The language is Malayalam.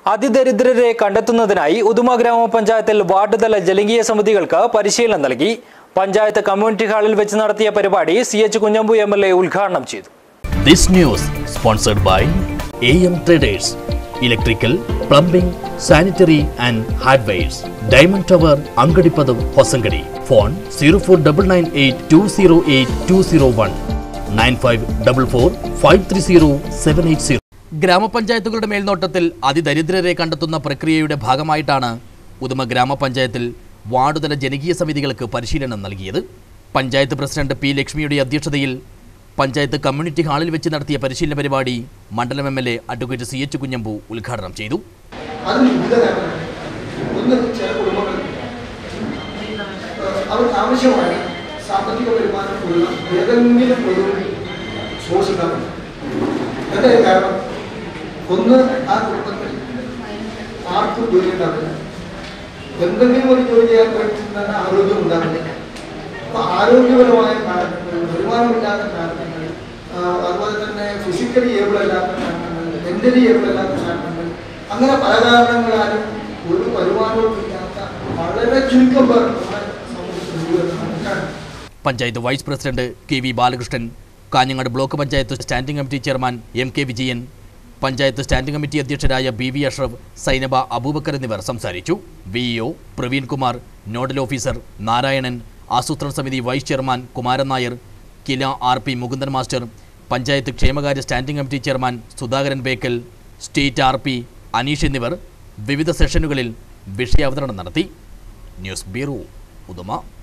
അതിദരിദ്രരെ കണ്ടെത്തുന്നതിനായി ഉദുമ ഗ്രാമപഞ്ചായത്തിൽ വാർഡ് തല ജനകീയ സമിതികൾക്ക് പരിശീലനം നൽകി പഞ്ചായത്ത് കമ്മ്യൂണിറ്റി ഹാളിൽ വെച്ച് നടത്തിയ പരിപാടി C H Kunhambu M L A ഉദ്ഘാടനം ചെയ്തു This news sponsored by AM Traders, Electrical, Plumbing, Sanitary and Hardwares, Diamond Tower, Angadipadam, Hosangadi. Phone 04982082001 9544530780. ഗ്രാമപഞ്ചായത്തുകളുടെ മേൽനോട്ടത്തിൽ അതിദരിദ്രരെ കണ്ടെത്തുന്ന പ്രക്രിയയുടെ ഭാഗമായിട്ടാണ് ഉദുമ ഗ്രാമപഞ്ചായത്തിൽ വാർഡുതല ജനകീയ സമിതികൾക്ക് പരിശീലനം നൽകിയത് പഞ്ചായത്ത് പ്രസിഡന്റ് പി ലക്ഷ്മിയുടെ അധ്യക്ഷതയിൽ പഞ്ചായത്ത് കമ്മ്യൂണിറ്റി ഹാളിൽ വെച്ച് നടത്തിയ പരിശീലന പരിപാടി മണ്ഡലം M L A advocate C H Kunhambu ഉദ്ഘാടനം ചെയ്തു അതിന് വിവിധ കാരണങ്ങൾ ഒന്ന് ചില കുടുംബങ്ങൾ ഏഹ്, അവർക്ക് ആവശ്യമായ സാമ്പത്തിക വരുമാനമുള്ള ഏതെങ്കിലും ഒരു സോഴ്സ് ഉണ്ടാകും എന്താ കാരണം ഒന്ന് ആ കുടുംബത്തിൽ ആർക്കും ജോലി ഉണ്ടാവില്ല എന്തെങ്കിലും ഒരു ജോലി ചെയ്യാൻ പറ്റുന്ന ആരോഗ്യം ഉണ്ടാകുന്നില്ല അപ്പൊ ആരോഗ്യപരമായ കാരണങ്ങൾ വരുമാനമില്ലാത്ത കാരണങ്ങൾ ആ, അതുപോലെ തന്നെ ഫിസിക്കലി ഏബിൾ അല്ലാത്ത കാരണങ്ങൾ മെന്റലി ഏബിൾ അല്ലാത്ത കാരണങ്ങൾ അങ്ങനെ പല കാരണങ്ങളാലും ഒരു വരുമാനവും ഇല്ലാത്ത വളരെ ചുരുക്കം പേർ നമ്മുടെ സമൂഹത്തിൽ ഉണ്ട് എന്ന് നമുക്ക് കാണാം. Panchayat vice president K V Balakrishnan Kanhangad block panchayat standing committee chairman M K Vijayan panchayat standing committee അധ്യക്ഷരായ ബി വി അഷ്റഫ് സൈനബ അബൂബക്കർ എന്നിവർ സംസാരിച്ചു V EO Praveen Kumar nodal officer Narayanan ആസൂത്രണ സമിതി vice chairman Kumaran Nair KILA R P Mukundan master panchayat ക്ഷേമകാര്യ standing committee chairman Sudhakaran Bekal state R P Aneesh എന്നിവർ വിവിധ സെഷനുകളിൽ വിഷയാവതരണം നടത്തി ന്യൂസ് ബ്യൂറോ ഉദുമ